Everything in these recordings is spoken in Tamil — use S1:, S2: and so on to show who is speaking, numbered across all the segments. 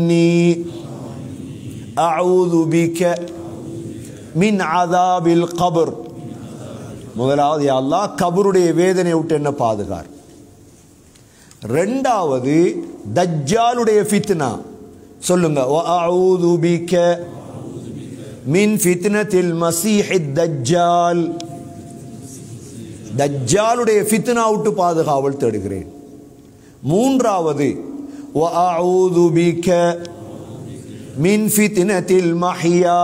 S1: إني أعوذ بك من عذاب القبر முதலாவது யா அல்லாஹ் கபருடைய வேதனை விட்டு என்ன பாதுகார் ரெண்டாவது தஜ்ஜாலுடைய ஃபித்னா சொல்லுங்க وأعوذ بك من فتنة المسيح الدجال தஜ்ஜாலுடைய ஃபித்னா விட்டு பாதுகாவல் தேடுகிறேன் மூன்றாவது وأعوذ بك من فتنة المحيا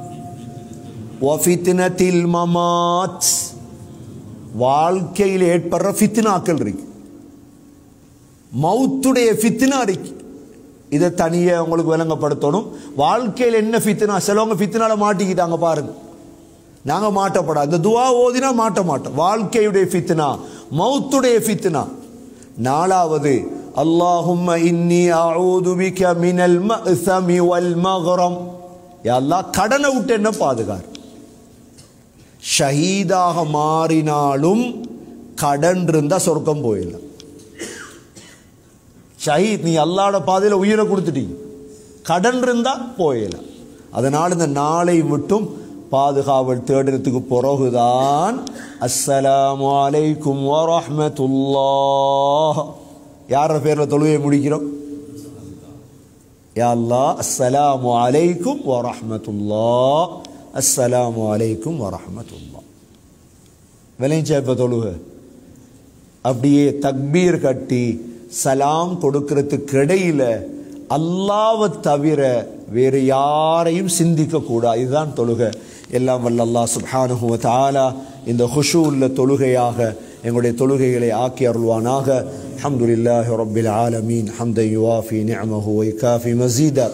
S1: وفتنة الممات வாழ்க்கையில் ஏற்படுற ஃபித்னாக்கள் இருக்கு மௌத்துடைய ஃபித்னா இருக்கு இதை தனியே உங்களுக்கு விளங்கப்படுத்தணும் வாழ்க்கையில் என்ன ஃபித்னா சிலவங்க ஃபித்னால மாட்டிக்கிட்டாங்க பாருங்க நாங்க மாட்டப்படாது இந்த துவா ஓதினா மாட்ட மாட்டோம் வாழ்க்கையுடைய ஃபித்னா மௌத்துடைய ஃபித்னா நாலாவது அல்லாஹும்ம இன்னி அஊது பிக மினல் மஅஸமி வல் மக்ரம் யா அல்லாஹ் கடனை விட்டு என்ன பாதுகார் ஷஹீதாக மாறினாலும் கடன் இருந்தா சொர்க்கம் போயிடலாம் ஷஹீத் நீ அல்லாட பாதையில் உயிரை கொடுத்துட்டீங்க கடன் இருந்தா போயிடலாம் அதனால் இந்த நாளை விட்டும் பாதுகாவல் தேடினத்துக்கு பிறகுதான் அஸ்ஸலாமு அலைக்கும் வரஹ்மத்துல்லாஹ் யார பேர்ல தொழுகையை முடிக்கிறோம் யா அல்லாஹ் அஸ்ஸலாமு அலைக்கும் வரஹ்மத்துல்லாஹ் அஸ்ஸலாமு அலைக்கும் வரஹ்மத்துல்லாஹ் விளைஞ்சா இப்ப தொழுகை அப்படியே தக்பீர் கட்டி சலாம் கொடுக்கறதுக்கு இடையில அல்லாவை தவிர வேறு யாரையும் சிந்திக்க கூடாது இதுதான் தொழுகை எல்லாம் வல்ல அல்லாஹ் சுப்ஹானஹு வ தஆலா இந்த ஹுஷு உள்ள தொழுகையாக எங்களுடைய தொழுகைகளை ஆக்கி அருள்வானாக அல்ஹம்துலில்லாஹி ரப்பில் ஆலமீன் ஹம்தன் யுவாஃபி நிஅமஹு வ யுகாஃபி மஸீதா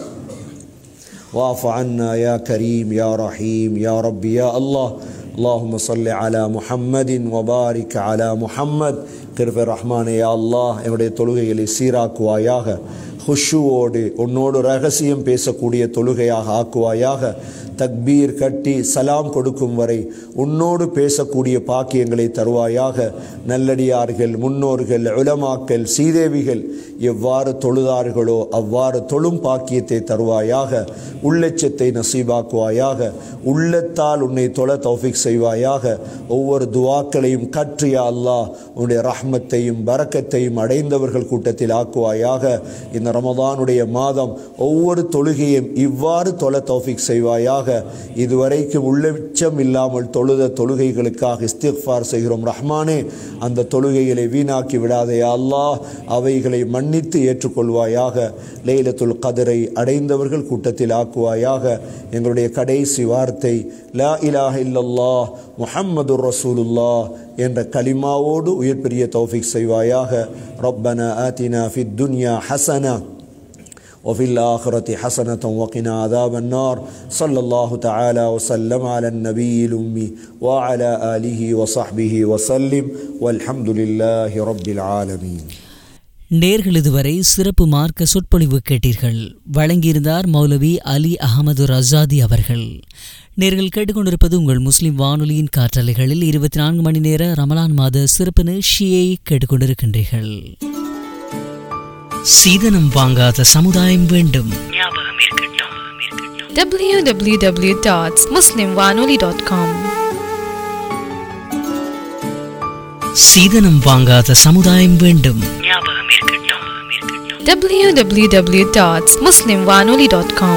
S1: واعف عنا يا كريم يا رحيم يا ربي يا الله اللهم صل على محمد وبارك على محمد கிருபை ரஹ்மானே யா அல்லாஹ் என்னுடைய தொழுகைகளை சீராக்குவாயாக ஹுஷுவோடு உன்னோடு ரகசியம் பேசக்கூடிய தொழுகையாக ஆக்குவாயாக தக்பீர் கட்டி சலாம் கொடுக்கும் வரை உன்னோடு பேசக்கூடிய பாக்கியங்களை தருவாயாக நல்லடியார்கள் முன்னோர்கள் உலமாக்கள் சீதேவிகள் எவ்வாறு தொழுதார்களோ அவ்வாறு தொழும் பாக்கியத்தை தருவாயாக உள்ளச்சத்தை நசீபாக்குவாயாக உள்ளத்தால் உன்னை தொழ தௌஃபிக் செய்வாயாக ஒவ்வொரு துவாக்களையும் கற்றியா அல்லாஹ் உன்னுடைய ரஹ்மத்தையும் பரக்கத்தையும் அடைந்தவர்கள் கூட்டத்தில் ஆக்குவாயாக இந்த ரமதானுடைய மாதம் ஒவ்வொரு தொழுகையும் இவ்வாறு தொழ தௌஃபிக் செய்வாயாக இதுவரைக்கும் உள்ளச்சம் இல்லாமல் தொழுத தொழுகைகளுக்காக இஸ்திஃபார் செய்கிறோம் ரஹ்மானே அந்த தொழுகைகளை வீணாக்கி விடாதே அல்லாஹ் அவைகளை மன்னித்து ஏற்றுக்கொள்வாயாக லைலத்துல் கதரை அடைந்தவர்கள் கூட்டத்தில் ஆக்குவாயாக எங்களுடைய கடைசி வார்த்தை லா இலாஹ இல்லல்லாஹ் முஹம்மது ரசூலுல்லாஹ் என்ற கலிமாவோடு உயிர் பெரிய தௌஃபிக் செய்வாயாக ரப்பனா ஆத்தினா ஃபித் துன்யா ஹசனா وفي الآخرة حسنة وقنا عذاب النار صلى الله تعالى وسلم على النبي الأمي وعلى آله وصحبه وسلم والحمد لله رب العالمين
S2: நேர்கள் இதுவரை சிறப்பு மார்க்க சொற்பொழிவு கேட்டீர்கள் வழங்கியிருந்தார் மௌலவி அலி அகமது ரசாதி அவர்கள் நேர்கள் கேட்டுக்கொண்டிருப்பது உங்கள் முஸ்லிம் வானொலியின் காற்றலைகளில் இருபத்தி நான்கு மணி நேர ரமலான் மாத சிறப்பு நிகழ்ச்சியை கேட்டுக்கொண்டிருக்கின்றீர்கள் சீதனம் வாங்காத சமுதாயம் வேண்டும்
S3: www.muslimwanoli.com
S2: சீதனம் வாங்காத சமுதாயம் வேண்டும்
S3: www.muslimwanoli.com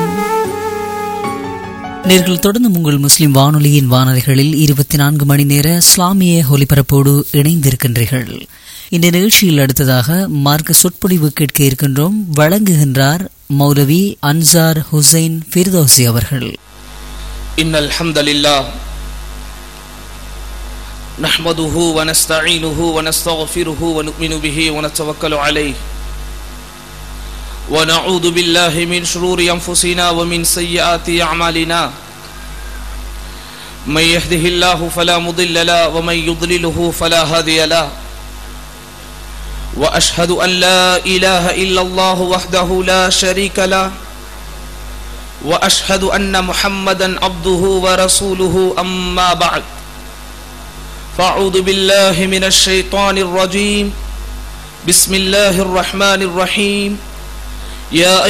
S2: நேர்கள் தொடர்ந்து உங்கள் முஸ்லிம் வானொலியின் வானொலிகளில் இருபத்தி நான்கு மணி நேர இஸ்லாமிய ஒலிபரப்போடு இணைந்திருக்கின்றீர்கள் இந்த நிகழ்ச்சியில் அடுத்ததாக மார்க்க சொற்பொழிவு கேட்க இருக்கின்றோம் வழங்குகின்றார் மௌலவி அன்சார் ஹுசைன் ஃபிர்தோசி அவர்கள்
S4: إن الحمد لله نحمده ونستعينه ونستغفره ونؤمن به ونتوكل عليه ونعوذ بالله من شرور أنفسنا ومن سيئات أعمالنا من يهده الله فلا مضل له ومن يضلله فلا هادي له وأشهد أن لا إله إلا الله وحده لا شريك له واشهد ان محمدا عبده ورسوله اما بعد فاعوذ بالله من الشيطان الرجيم بسم الله الرحمن الرحيم يا